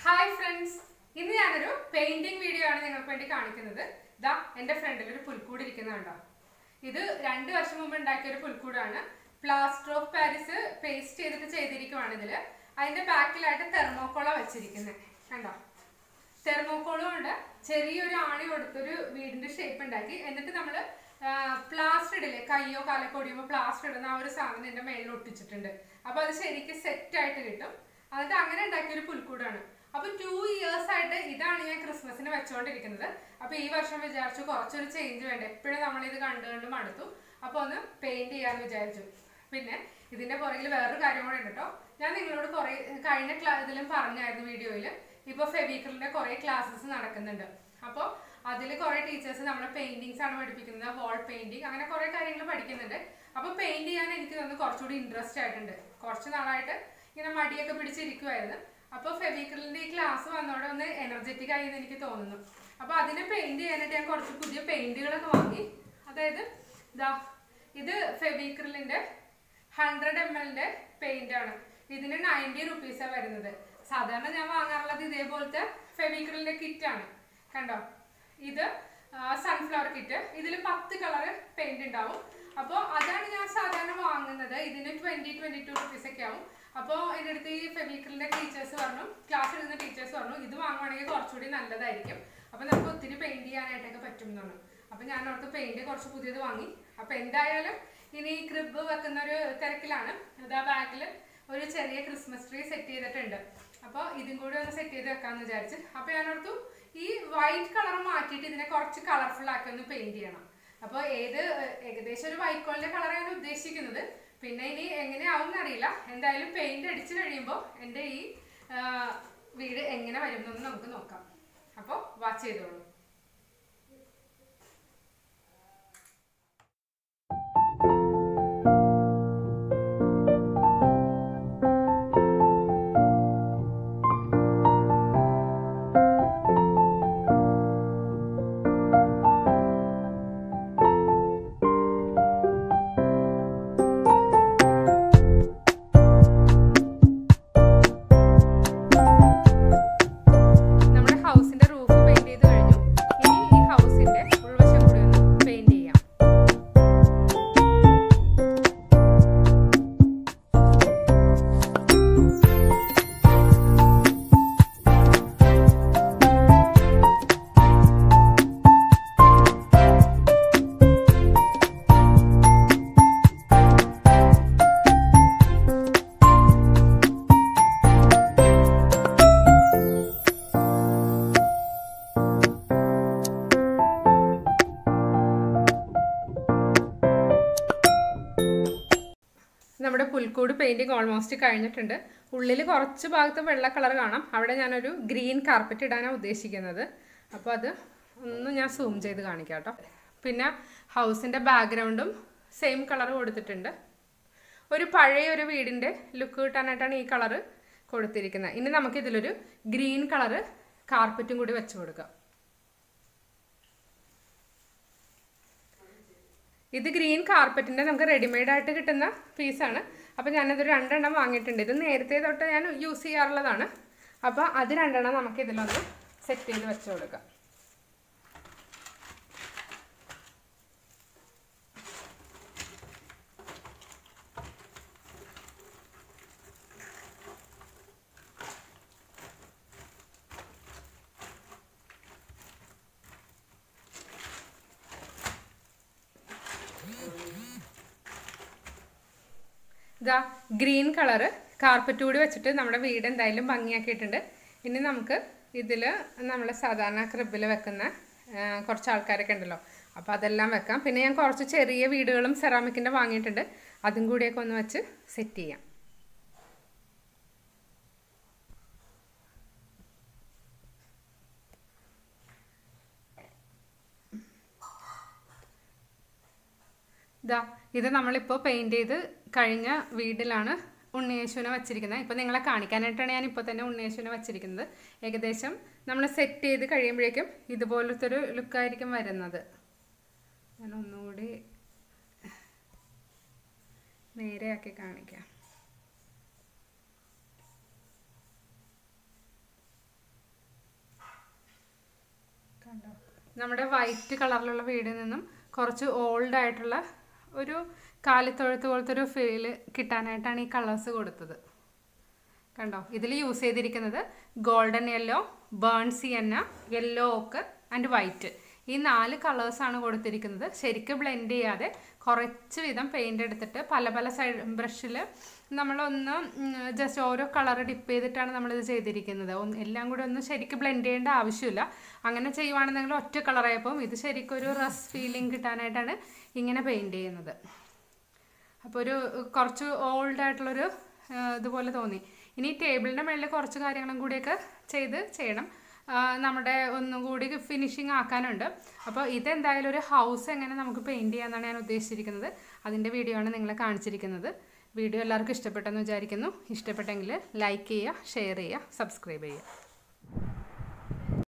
hi friends ഇന്ന് ഞാനൊരു painting video ആണ് നിങ്ങൾക്ക് വേണ്ടി കാണിക്കുന്നത് ഇതാ എന്റെ ഫ്രണ്ടിൽ ഒരു പുൽക്കൂട് ഇരിക്കുന്നുണ്ടോ ഇത് രണ്ട് വർഷം മുമ്പ് ഉണ്ടാക്കിയ ഒരു പുൽക്കൂടാണ് പ്ലാസ്റ്റർ ഓഫ് പാരീസ് പേസ്റ്റ് ചെയ്തിട്ട് ചെയ്തിരിക്കുവാണ് ഇതില് അതിന്റെ ബാക്കിലായിട്ട് തെർമോക്കോള വെച്ചിരിക്കുന്നത് കണ്ടോ തെർമോക്കോളും ഉണ്ട് ചെറിയൊരു ആണി കൊടുത്തൊരു വീടിന്റെ ഷേപ്പ് ഉണ്ടാക്കി എന്നിട്ട് നമ്മൾ പ്ലാസ്റ്റർ ഇടില്ലേ കയ്യോ കാലൊക്കെ ഒടിയുമ്പോൾ പ്ലാസ്റ്റർ ഇടുന്ന ആ ഒരു സാധനം എന്റെ മേളിൽ ഒട്ടിച്ചിട്ടുണ്ട് അപ്പൊ അത് ശരിക്കും സെറ്റ് ആയിട്ട് കിട്ടും എന്നിട്ട് അങ്ങനെ ഉണ്ടാക്കിയ ഒരു പുൽക്കൂടാണ് അപ്പൊ ടു ഇയേഴ്സ് ആയിട്ട് ഇതാണ് ഞാൻ ക്രിസ്മസിന് വെച്ചുകൊണ്ടിരിക്കുന്നത് അപ്പൊ ഈ വർഷം വിചാരിച്ചു കുറച്ചൊരു ചേഞ്ച് വേണ്ട എപ്പോഴും നമ്മൾ ഇത് കണ്ടു കണ്ട് മടുത്തു അപ്പൊ ഒന്ന് പെയിന്റ് ചെയ്യാന്ന് വിചാരിച്ചു പിന്നെ ഇതിന്റെ പുറകിൽ വേറൊരു കാര്യം കൂടെ ഉണ്ട് കേട്ടോ ഞാൻ നിങ്ങളോട് കുറെ കഴിഞ്ഞ ക്ലാ ഇതിലും പറഞ്ഞായിരുന്നു വീഡിയോയിൽ ഇപ്പൊ ഫെബിക്കലിന്റെ കുറെ ക്ലാസ്സസ് നടക്കുന്നുണ്ട് അപ്പോൾ അതിൽ കുറെ ടീച്ചേഴ്സ് നമ്മളെ പെയിന്റിങ്സ് ആണ് പഠിപ്പിക്കുന്നത് വാൾ പെയിന്റിങ് അങ്ങനെ കുറെ കാര്യങ്ങൾ പഠിക്കുന്നുണ്ട് അപ്പൊ പെയിന്റ് ചെയ്യാൻ എനിക്ക് തോന്നുന്നു കുറച്ചുകൂടി ഇൻട്രസ്റ്റ് ആയിട്ടുണ്ട് കുറച്ച് നാളായിട്ട് ഇങ്ങനെ മടിയൊക്കെ പിടിച്ചിരിക്കുമായിരുന്നു അപ്പൊ ഫെബിക്കലിന്റെ ഈ ക്ലാസ് വന്നോടെ ഒന്ന് എനർജറ്റിക് ആയി എന്ന് എനിക്ക് തോന്നുന്നു അപ്പൊ അതിനെ പെയിന്റ് ചെയ്യാനായിട്ട് ഞാൻ കുറച്ച് പുതിയ പെയിന്റുകളൊക്കെ വാങ്ങി അതായത് ഇതാ ഇത് ഫെബിക്രിലിന്റെ ഹൺഡ്രഡ് എം എല്ലിന്റെ പെയിന്റ് ആണ് ഇതിന് നയൻറ്റി റുപ്പീസാണ് വരുന്നത് സാധാരണ ഞാൻ വാങ്ങാറുള്ളത് ഇതേപോലത്തെ ഫെബിക്രിലിന്റെ കിറ്റ് ആണ് കണ്ടോ ഇത് സൺഫ്ലവർ കിറ്റ് ഇതിൽ പത്ത് കളർ പെയിന്റ് ഉണ്ടാവും അപ്പോൾ അതാണ് ഞാൻ സാധാരണ വാങ്ങുന്നത് ഇതിന് ട്വന്റി ട്വന്റി ടു റുപ്പീസ് ഒക്കെ ആവും അപ്പോൾ എൻ്റെ അടുത്ത് ഈ ഫെബിക്രിലിന്റെ ടീച്ചേഴ്സ് പറഞ്ഞു ക്ലാസ് എടുക്കുന്ന ടീച്ചേഴ്സ് പറഞ്ഞു ഇത് വാങ്ങുവാണെങ്കിൽ കുറച്ചുകൂടി നല്ലതായിരിക്കും അപ്പോൾ നമുക്ക് ഒത്തിരി പെയിന്റ് ചെയ്യാനായിട്ടൊക്കെ പറ്റും എന്നാണ് അപ്പോൾ ഞാൻ അവർക്ക് പെയിന്റ് കുറച്ച് പുതിയത് വാങ്ങി അപ്പോൾ എന്തായാലും ഇനി ക്രിബ് വെക്കുന്ന ഒരു തിരക്കിലാണ് അതാ ബാഗിൽ ഒരു ചെറിയ ക്രിസ്മസ് ട്രീ സെറ്റ് ചെയ്തിട്ടുണ്ട് അപ്പോൾ ഇതും കൂടി ഒന്ന് സെറ്റ് ചെയ്ത് വെക്കാമെന്ന് വിചാരിച്ച് അപ്പോൾ ഞാൻ ഓർത്തു ഈ വൈറ്റ് കളർ മാറ്റിയിട്ട് ഇതിനെ കുറച്ച് കളർഫുൾ ആക്കി ഒന്ന് പെയിന്റ് ചെയ്യണം അപ്പോൾ ഏത് ഏകദേശം ഒരു വൈറ്റ് കോളിന്റെ കളറാണ് ഉദ്ദേശിക്കുന്നത് പിന്നെ ഇനി എങ്ങനെയാവും എന്നറിയില്ല എന്തായാലും പെയിന്റ് അടിച്ചു കഴിയുമ്പോൾ എൻ്റെ ഈ ആ, വീട് എങ്ങനെ വരുമെന്നൊന്ന് നമുക്ക് നോക്കാം അപ്പോൾ വാച്ച് ചെയ്തോളൂ നമ്മുടെ ഹൗസിന്റെ റൂഫ് പെയിന്റ് ചെയ്ത് കഴിഞ്ഞു ഇനി ഈ ഹൗസിന്റെ ഉൾവശം കൂടി ഒന്ന് പെയിന്റ് ചെയ്യാം നമ്മുടെ പുൽക്കൂട് പെയിന്റിങ് ഓൾമോസ്റ്റ് കഴിഞ്ഞിട്ടുണ്ട് ഉള്ളിൽ കുറച്ച് ഭാഗത്ത് വെള്ള കളർ കാണാം അവിടെ ഞാനൊരു ഗ്രീൻ കാർപ്പറ്റ് ഇടാനാണ് ഉദ്ദേശിക്കുന്നത് അപ്പോൾ അത് ഒന്ന് ഞാൻ സൂം ചെയ്ത് കാണിക്കാം കേട്ടോ പിന്നെ ഹൗസിൻ്റെ ബാക്ക്ഗ്രൗണ്ടും സെയിം കളർ കൊടുത്തിട്ടുണ്ട് ഒരു പഴയ ഒരു വീടിൻ്റെ ലുക്ക് കിട്ടാനായിട്ടാണ് ഈ കളറ് കൊടുത്തിരിക്കുന്നത് ഇനി നമുക്ക് ഇതിലൊരു ഗ്രീൻ കളറ് കാർപ്പറ്റും കൂടി വെച്ച് കൊടുക്കാം ഇത് ഗ്രീൻ കാർപ്പറ്റിന്റെ നമുക്ക് റെഡിമെയ്ഡ് ആയിട്ട് കിട്ടുന്ന പീസാണ് അപ്പോൾ ഞാനത് രണ്ടെണ്ണം വാങ്ങിയിട്ടുണ്ട് ഇത് നേരത്തെ തൊട്ട് ഞാൻ യൂസ് ചെയ്യാറുള്ളതാണ് അപ്പോൾ അത് രണ്ടെണ്ണം നമുക്ക് ഇതിലൊന്ന് സെറ്റ് ചെയ്ത് വെച്ച് കൊടുക്കാം ഇതാ ഗ്രീൻ കളറ് കാർപ്പറ്റ് കൂടി വെച്ചിട്ട് നമ്മുടെ വീട് എന്തായാലും ഭംഗിയാക്കിയിട്ടുണ്ട് ഇനി നമുക്ക് ഇതിൽ നമ്മൾ സാധാരണ ക്രിബിൽ വെക്കുന്ന ആ, കുറച്ച് ആൾക്കാരൊക്കെ ഉണ്ടല്ലോ അപ്പോൾ അതെല്ലാം വെക്കാം പിന്നെ ഞാൻ കുറച്ച് ചെറിയ വീടുകളും സെറാമിക്കിൻ്റെ വാങ്ങിയിട്ടുണ്ട് അതും കൂടിയൊക്കെ ഒന്ന് വെച്ച് സെറ്റ് ചെയ്യാം ഇതാ ഇത് നമ്മളിപ്പോൾ പെയിൻറ് ചെയ്ത് കഴിഞ്ഞ വീട്ടിലാണ് ഉണ്ണിയേശുവിനെ വച്ചിരിക്കുന്നത് ഇപ്പോൾ നിങ്ങളെ കാണിക്കാനായിട്ടാണ് ഞാൻ ഇപ്പോൾ തന്നെ ഉണ്ണിയേശുവിനെ വച്ചിരിക്കുന്നത് ഏകദേശം നമ്മൾ സെറ്റ് ചെയ്ത് കഴിയുമ്പോഴേക്കും ഇതുപോലത്തെ ഒരു ലുക്കായിരിക്കും വരുന്നത് ഞാൻ ഒന്നുകൂടി നേരെയാക്കി കാണിക്കാം നമ്മുടെ വൈറ്റ് കളറിലുള്ള വീടിൽ നിന്നും കുറച്ച് ഓൾഡ് ആയിട്ടുള്ള ഒരു കാലിത്തൊഴുത്ത് പോലത്തെ ഒരു ഫീല് കിട്ടാനായിട്ടാണ് ഈ കളേഴ്സ് കൊടുത്തത് കണ്ടോ ഇതിൽ യൂസ് ചെയ്തിരിക്കുന്നത് golden yellow burn sienna yellow ഓക്ക് ആൻഡ് വൈറ്റ് ഈ നാല് കളേഴ്സാണ് കൊടുത്തിരിക്കുന്നത് ശരിക്കും ബ്ലെൻഡ് ചെയ്യാതെ കുറച്ച് വിധം പെയിൻ്റ് എടുത്തിട്ട് പല പല സൈഡ് ബ്രഷിൽ നമ്മളൊന്ന് ജസ്റ്റ് ഓരോ കളർ ഡിപ്പ് ചെയ്തിട്ടാണ് നമ്മളിത് ചെയ്തിരിക്കുന്നത് ഒന്ന് എല്ലാം കൂടി ഒന്ന് ശരിക്കും ബ്ലെൻഡ് ചെയ്യേണ്ട ആവശ്യമില്ല അങ്ങനെ ചെയ്യുവാണെന്നെങ്കിൽ ഒറ്റ കളറായപ്പം ഇത് ശരിക്കും ഒരു റസ് ഫീലിംഗ് കിട്ടാനായിട്ടാണ് ഇങ്ങനെ പെയിൻറ് ചെയ്യുന്നത് അപ്പോൾ ഒരു കുറച്ച് ഓൾഡ് ആയിട്ടുള്ളൊരു ആ, ഇതുപോലെ തോന്നി ഇനി ടേബിളിൻ്റെ മുകളിൽ കുറച്ച് കാര്യങ്ങളും കൂടിയൊക്കെ ചെയ്ത് ചെയ്യണം ആ, നമ്മുടെ ഒന്നും കൂടി ഫിനിഷിങ് ആക്കാനുണ്ട് അപ്പോൾ ഇതെന്തായാലും ഒരു ഹൗസ് എങ്ങനെ നമുക്ക് പെയിൻറ് ചെയ്യാമെന്നാണ് ഞാൻ ഉദ്ദേശിച്ചിരിക്കുന്നത് അതിൻ്റെ വീഡിയോ ആണ് നിങ്ങളെ കാണിച്ചിരിക്കുന്നത് വീഡിയോ എല്ലാവർക്കും ഇഷ്ടപ്പെട്ടെന്ന് വിചാരിക്കുന്നു ഇഷ്ടപ്പെട്ടെങ്കിൽ ലൈക്ക് ചെയ്യുക ഷെയർ ചെയ്യുക സബ്സ്ക്രൈബ് ചെയ്യുക